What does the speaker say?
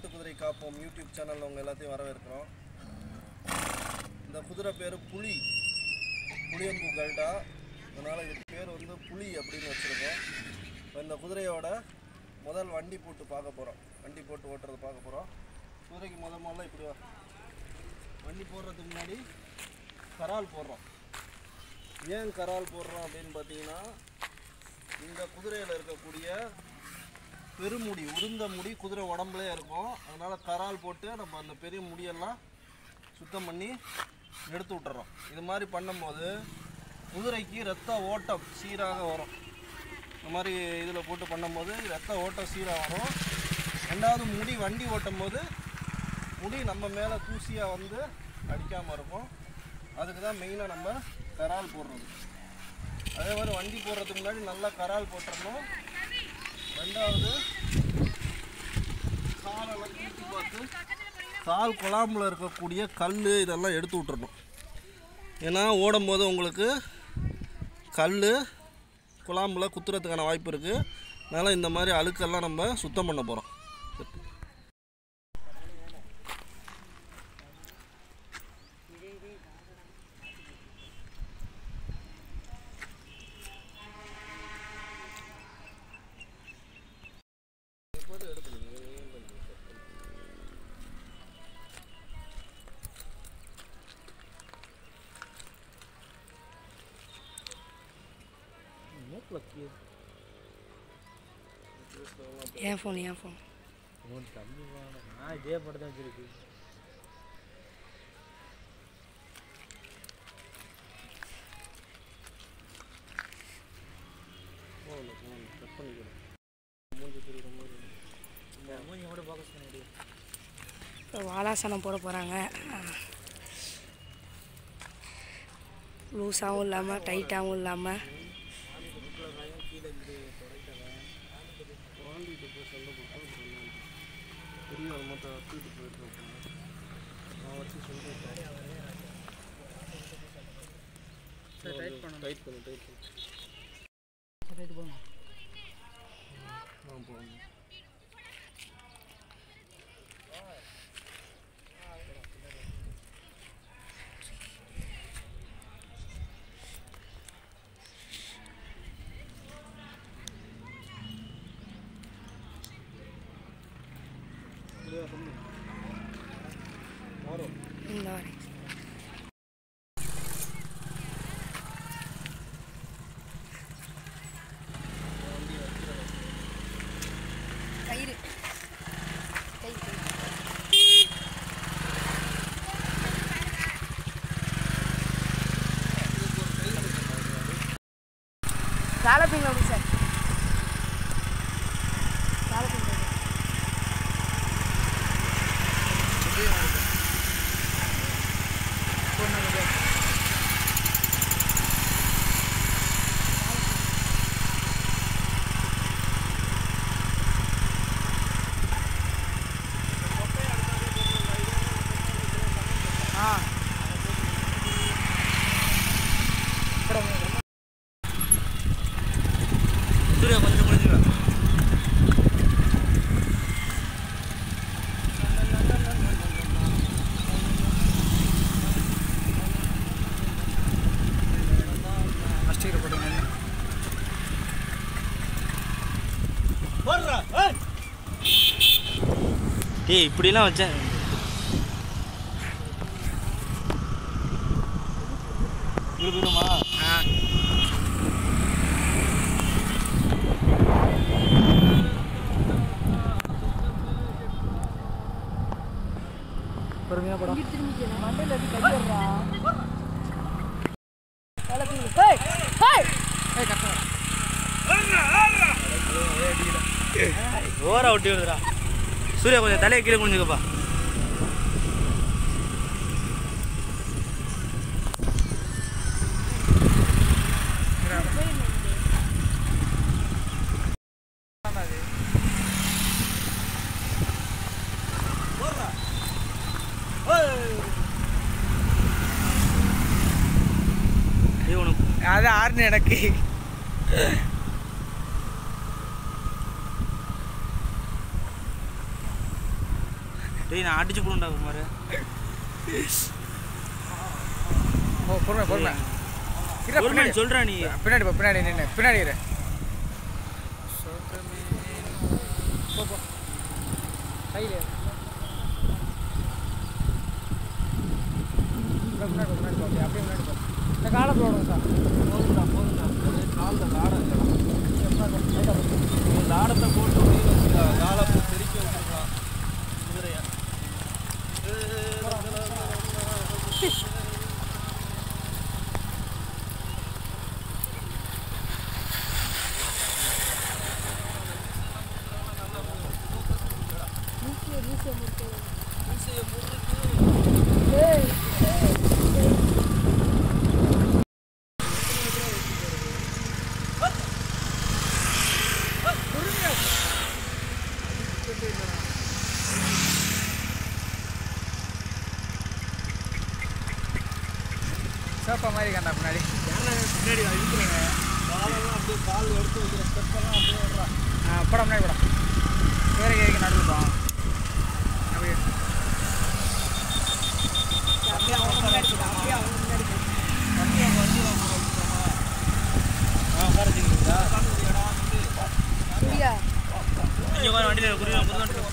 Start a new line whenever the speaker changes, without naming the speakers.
நாட்டு குதிரை காப்போம் யூடியூப் சேனலில் உங்கள் எல்லாத்தையும் வரவேற்கிறோம் இந்த குதிரை பேர் புலி புளியம்பு கல்டா அதனால் இதுக்கு பேர் வந்து புலி அப்படின்னு வச்சுருக்கோம் இப்போ இந்த குதிரையோட முதல் வண்டி போட்டு பார்க்க போகிறோம் வண்டி போட்டு ஓட்டுறது பார்க்க போகிறோம் குதிரைக்கு முத முதல்ல இப்படி வா. வண்டி போடுறதுக்கு முன்னாடி கரால் போடுறோம் ஏன் கரால் போடுறோம் அப்படின்னு பார்த்தீங்கன்னா இந்த குதிரையில் இருக்கக்கூடிய பெருமுடி உருந்த முடி குதிரை உடம்புலே இருக்கும் அதனால் கரால் போட்டு நம்ம அந்த பெரிய முடியெல்லாம் சுத்தம் பண்ணி எடுத்து விட்டுறோம் இது மாதிரி பண்ணும்போது குதிரைக்கு ரத்த ஓட்டம் சீராக வரும் இந்த மாதிரி இதில் போட்டு பண்ணும்போது ரத்த ஓட்டம் சீராக வரும் ரெண்டாவது முடி வண்டி ஓட்டும் போது முடி நம்ம மேலே தூசியாக வந்து அடிக்காமல் இருக்கும் அதுக்கு தான் மெயினாக நம்ம கரால் போடுறது அதே மாதிரி வண்டி போடுறதுக்கு முன்னாடி நல்லா கரால் போட்டுறணும் ரெண்டாவது காலெல்லாம் தூக்கி பார்த்து கால் குழாம்புல இருக்கக்கூடிய கல் இதெல்லாம் எடுத்து விட்டுறணும் ஏன்னா ஓடும்போது உங்களுக்கு கல் குழாம்புல குத்துறதுக்கான வாய்ப்பு இருக்குது அதனால் இந்த மாதிரி அழுக்கெல்லாம் நம்ம சுத்தம் பண்ண போகிறோம்
என் ஃபோன் என் ஃபோன்
உன் தம்பி வாங்க நான் இதே படம் தான் வச்சிருக்கு
கட் பண்ணிக்கிறேன்
மூஞ்சி கூட ஃபோக்கஸ் பண்ண முடியும்
இப்போ வாலாசனம் போட போகிறாங்க லூஸாகவும் இல்லாமல் டைட்டாகவும் இல்லாமல்
வாண்டிட்டு போய் சொல்ல போகிறேன் பெரிய ஒரு மொத்தம் தூக்கிட்டு போயிருக்கோம் நான் வச்சு சொல்லிட்டேன் டைட் பண்ணு டைட் பண்ணு டைட் பண்ணு
ரைட்டு போகணும்
நான் போகணும் வரும்
இந்த வரேன் கயிறு கயிறு காலப்பிங்க அப்படி சார் காலப்பிங்க ஆ
சூர்யா கொஞ்சம் முடிஞ்சுக்கலாம் ஃபஸ்ட்டு போட்டுங்க டேய் இப்படிலாம் வச்சேன்
இருக்குமா
ஆ பொறுமையாக படம் ஓரா ஒட்டி வருதுடா சூர்யா கொஞ்சம் தலையை கீழே குனிஞ்சுக்கப்பா ஏய், உனக்கு
அது ஆறுனு எனக்கு
டேய் நான் அடிச்சு போடுண்டா குமார்
ஓ பொறுமை பொறுமை இரு, பின்னாடி
சொல்கிறா நீ
பின்னாடி போ பின்னாடி நின்று பின்னாடி இரு போ, போ. கையில இரு. இப்படி முன்னாடி போ, முன்னாடி போ, அப்படியே அப்படியே முன்னாடி போ. இந்த காலை போடுங்க சார்
போதும்டா போதும்டா காலில் காடை இல்லைடா
லைட்டாக போ.
இந்த ஆடத்தை போட்டு வெளியில் வச்சுக்கலாம் காலை போட்டு தெறிக்க வச்சுருக்கலாம் குதிரையை
சோப்பா மாதிரி கண்டா பின்னாடி
பின்னாடி அடிக்கிறேங்க
காலெல்லாம் அப்படியே கால் எடுத்து வைக்கிற ஸ்டெப்பெல்லாம் அப்படியே விடுறா
ஆ போட முன்னாடி போட வேற கேக்கு நடுவில் போ அப்படியே
அப்படியே அவங்க முன்னாடி போடு, அப்படியே அவங்க முன்னாடி போடு.
ஆ உட்கார வச்சுக்கிறீங்களா
சரியா
இங்கே வண்டியில் குருவி குருவி